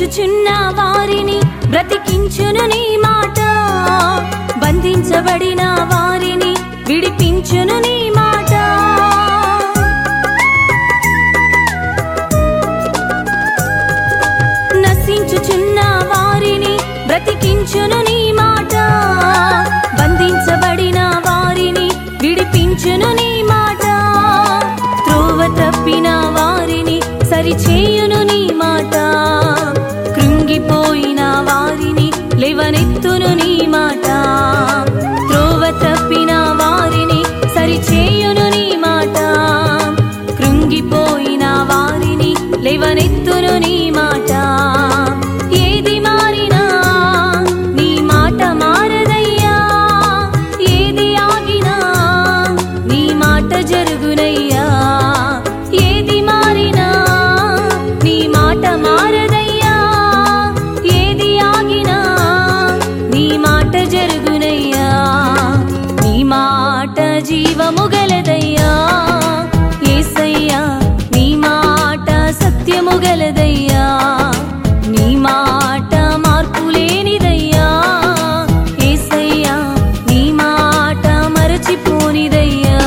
నశించుచున్న వారిని బ్రతికించును నీ మాట బంధించబడిన వారిని విడిపించును నీ మాట నశించుచున్న వారిని బ్రతికించును నీ మాట బంధించబడిన వారిని విడిపించును నీ మాట త్రోవ తప్పిన వారిని సరిచేయును నీ మాట కృంగిపోయిన వారిని లేవనెత్తును నీ మాట త్రోవ తప్పిన వారిని సరిచేయును నీ మాట కృంగిపోయిన వారిని లేవనెత్తును నీ మాట ఏది మారినా నీ మాట మారదయ్యా ఏది ఆగినా నీ మాట జరుగునయ్యా ఏది మారినా నీ మాట మారదయ్యా ఏది ఆగినా నీ మాట జరుగునయ్యా నీ మాట జీవము గలదయ్యా ఏసయ్యా నీ మాట సత్యము గలదయ్యా నీ మాట మార్పు లేనిదయ్యా ఏసయ్యా నీ మాట మరచిపోనిదయ్యా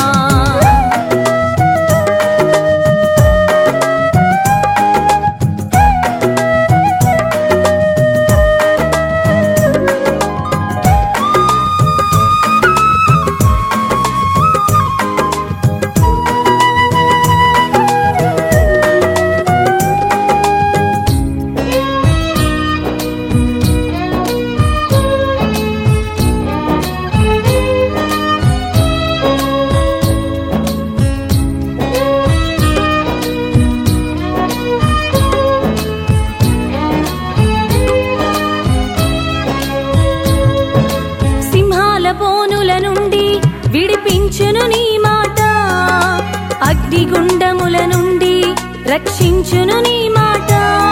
సింహాల బోనుల నుండి విడిపించును నీ మాట అగ్నిగుండముల నుండి రక్షించును నీ మాట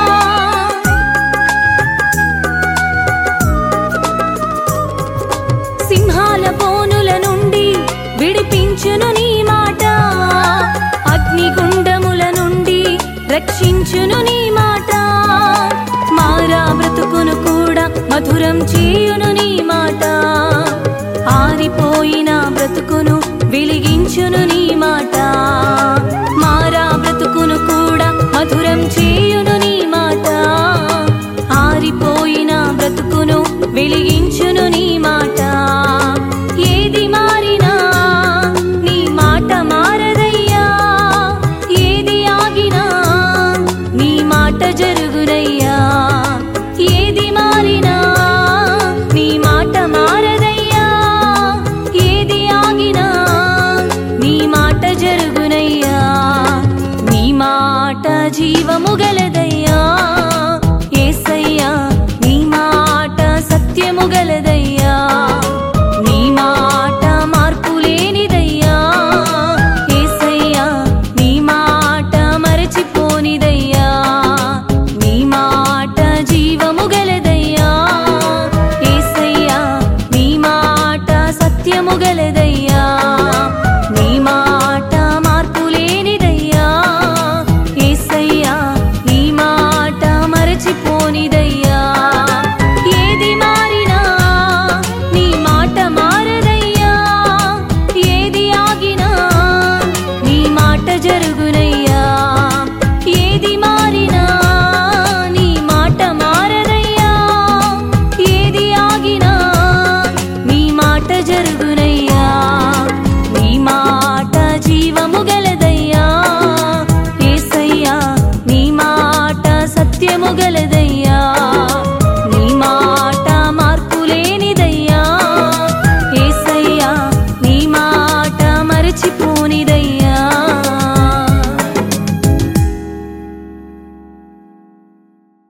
సింహాల బోనుల నుండి విడిపించును నీ మాట అగ్నిగుండముల నుండి రక్షించును నీ మాట మారా బ్రతుకును కూడా మధురం చేయును నీ మాట ఆరిపోయిన బ్రతుకును వెలిగించును నీ మాట మారా బ్రతుకును కూడా మధురం చేయును నీ మాట ఆరిపోయిన బ్రతుకును వెలిగించును నీ మాట ఏది మారినా నీ మాట మారదయ్యా ఏది ఆగినా నీ మాట జరుగునయ్యా ఏది మారినా నీ మాట మారదయ్యా ఏది ఆగినా నీ మాట జరుగునయ్యా నీ మాట జీవము గలదయ్యా ఏసయ్యా నీ మాట సత్యము గలదయ్యా నీ మాట మార్పు లేనిదయ్యా ఏసయ్యా నీ మాట మరచిపోనిదయ్యా నీ మాట జీవము గలదయ్యా ఏసయ్యా నీ మాట సత్యము గలదయ్యా నీ మాట మార్పు లేనిదయ్యా ఏసయ్యా నీ మాట మరచిపోనిదయ్యా ఏది మారినా నీ మాట మారదయ్యా ఏది ఆగినా నీ మాట జరుగునయ్యా ఏది మారినా నీ మాట మారదయ్యా ఏది ఆగినా నీ మాట జరుగు